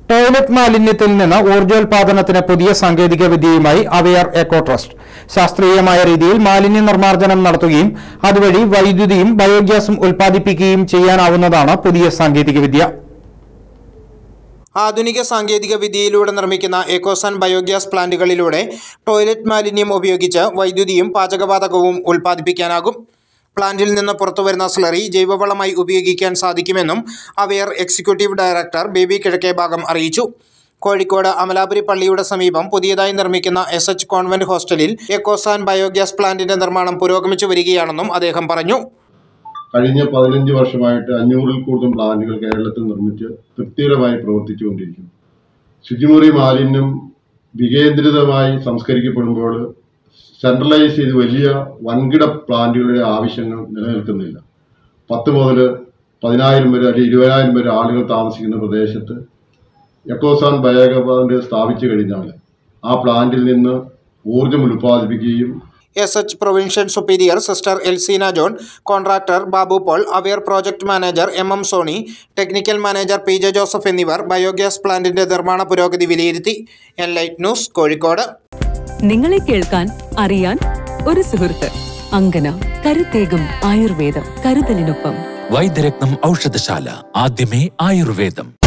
toilet മാലിന്യത്തിൽ നിന്ന് ഊർജ്ജോൽപാദനത്തിന് പുതിയ സാങ്കേതിക വിദ്യയുമായി അവയർ എക്കോ ട്രസ്റ്റ് ശാസ്ത്രീയമായ രീതിയിൽ മാലിന്യ നിർമ്മാർജ്ജനം നടത്തുകയും അതുവഴി വൈദ്യുതിയും ബയോഗ്യാസും ഉൽപ്പാദിപ്പിക്കുകയും ചെയ്യാനാവുന്നതാണ് പുതിയ സാങ്കേതിക വിദ്യ ആധുനിക സാങ്കേതിക വിദ്യയിലൂടെ നിർമ്മിക്കുന്ന എക്കോസൺ ബയോഗ്യാസ് പ്ലാന്റുകളിലൂടെ ടോയ്ലറ്റ് മാലിന്യം ഉപയോഗിച്ച് വൈദ്യുതിയും പാചകവാതകവും ഉൽപ്പാദിപ്പിക്കാനാകും പ്ലാന്റിൽ നിന്ന് പുറത്തുവരുന്ന സ്ലറി ജൈവവളമായി ഉപയോഗിക്കാൻ സാധിക്കുമെന്നും Aware executive director Baby Kizhakkebhagam അറിയിച്ചു കോഴിക്കോട് അമലാപുരി പള്ളിയുടെ സമീപം പുതിയതായി നിർമ്മിക്കുന്ന എസ് എച്ച് കോൺവെന്റ് ഹോസ്റ്റലിൽ എക്കോസാൻ ബയോഗ്യാസ് പ്ലാന്റിന്റെ നിർമ്മാണം പുരോഗമിച്ചു വരികയാണെന്നും അദ്ദേഹം പറഞ്ഞു കഴിഞ്ഞ പതിനഞ്ച് വർഷമായിട്ട് അഞ്ഞൂറിൽ കൂടുതൽ പ്ലാന്റുകൾ കേരളത്തിൽ നിർമ്മിച്ച് തൃപ്തികരമായി പ്രവർത്തിച്ചുകൊണ്ടിരിക്കുന്നു ശുചിമുറി മാലിന്യം വികേന്ദ്രിതമായി സംസ്കരിക്കപ്പെടുമ്പോൾ സെൻട്രലൈസ് ചെയ്ത് വലിയ വൻകിട പ്ലാന്റുകളുടെ ആവശ്യങ്ങൾ നിലനിൽക്കുന്നില്ല പത്ത് മുതൽ പതിനായിരം വരെ അല്ലെങ്കിൽ ഇരുപതിനായിരം വരെ ആളുകൾ താമസിക്കുന്ന പ്രദേശത്ത് എക്കോസാൻ ബയോഗ പ്ലാന്റ് സ്ഥാപിച്ചു കഴിഞ്ഞാൽ ആ പ്ലാന്റിൽ നിന്ന് ഊർജ്ജം ഉൽപ്പാദിപ്പിക്കുകയും S H provincial superior sister Elseena John contractor Babu Paul Aware project manager M M Sony technical manager P J Joseph എന്നിവർ ബയോഗ്യാസ് പ്ലാന്റിന്റെ നിർമ്മാണ പുരോഗതി വിലയിരുത്തി എൻ ലൈറ്റ് ന്യൂസ് കോഴിക്കോട് നിങ്ങളെ കേൾക്കാൻ അറിയാൻ ഒരു സുഹൃത്ത് അങ്കന കരുത്തേകും ആയുർവേദം കരുതലിനൊപ്പം വൈദ്യരത്നം ഔഷധശാല ആദ്യമേ ആയുർവേദം